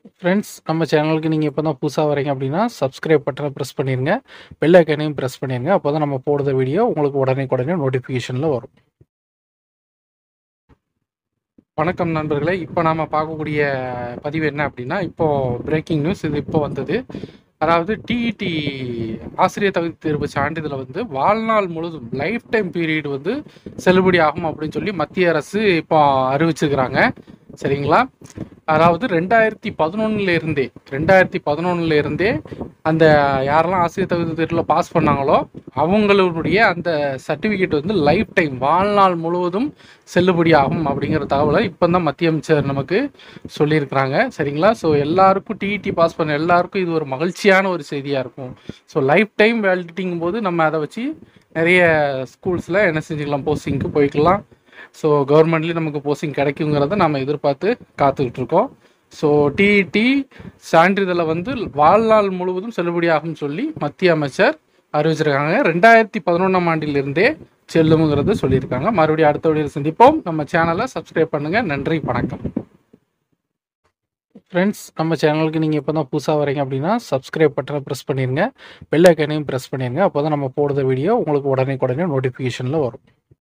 friends நம்ம சேனலுக்கு நீங்கள் இப்போ தான் புதுசாக வரீங்க அப்படின்னா சப்ஸ்கிரைப் பட்டனை ப்ரெஸ் பண்ணிடுங்க பெல் ஐக்கனையும் ப்ரெஸ் பண்ணிடுங்க அப்போ தான் நம்ம போடுற வீடியோ உங்களுக்கு உடனே உடனே நோட்டிஃபிகேஷனில் வரும் வணக்கம் நண்பர்களே இப்போ நாம் பார்க்கக்கூடிய பதிவு என்ன அப்படின்னா இப்போது பிரேக்கிங் நியூஸ் இது இப்போ வந்தது அதாவது டிஇடி ஆசிரியர் தகுதி தேர்வு சான்றிதழை வந்து வாழ்நாள் முழுதும் லைஃப் டைம் பீரியட் வந்து செல்லுபடி ஆகும் அப்படின்னு சொல்லி மத்திய அரசு இப்போ அறிவிச்சிருக்கிறாங்க சரிங்களா அதாவது ரெண்டாயிரத்தி பதினொன்னுல இருந்தே ரெண்டாயிரத்தி பதினொன்னுல இருந்தே அந்த யாரெல்லாம் ஆசிரியர் தகுதி தேர்வில் பாஸ் பண்ணாங்களோ அவங்களுடைய அந்த சர்டிஃபிகேட் வந்து லைஃப் டைம் வாழ்நாள் முழுவதும் செல்லுபடி ஆகும் அப்படிங்கிற தகவலை இப்போ தான் மத்திய அமைச்சர் நமக்கு சொல்லியிருக்கிறாங்க சரிங்களா ஸோ எல்லாருக்கும் டிஇடி பாஸ் பண்ண எல்லாருக்கும் இது ஒரு மகிழ்ச்சியான ஒரு செய்தியாக இருக்கும் ஸோ லைஃப் டைம் வேலிடிட்டிங்கும் போது நம்ம அதை வச்சு நிறைய ஸ்கூல்ஸில் என்ன செஞ்சுக்கலாம் போஸ்டிங்க்கு போய்க்கலாம் ஸோ கவர்மெண்ட்லேயும் நமக்கு போஸ்டிங் கிடைக்குங்கிறத நம்ம எதிர்பார்த்து காத்துக்கிட்டு இருக்கோம் ஸோ டிஇடி சான்றிதழை வந்து வாழ்நாள் முழுவதும் செல்லுபடியாகும் சொல்லி மத்திய அமைச்சர் அறிவிச்சிருக்காங்க ரெண்டாயிரத்தி பதினொன்றாம் ஆண்டிலிருந்தே செல்லுங்கிறத சொல்லியிருக்காங்க மறுபடியும் அடுத்த வீடியோவில் சந்திப்போம் நம்ம சேனலை சப்ஸ்கிரைப் பண்ணுங்கள் நன்றி வணக்கம் ஃப்ரெண்ட்ஸ் நம்ம சேனலுக்கு நீங்கள் இப்போ தான் புதுசாக வரீங்க அப்படின்னா சப்ஸ்கிரைப் பட்டனை ப்ரெஸ் பண்ணிடுங்க பெல் ஐக்கனையும் ப்ரெஸ் பண்ணிடுங்க அப்போ தான் நம்ம போடுற வீடியோ உங்களுக்கு உடனே உடனே நோட்டிஃபிகேஷனில் வரும்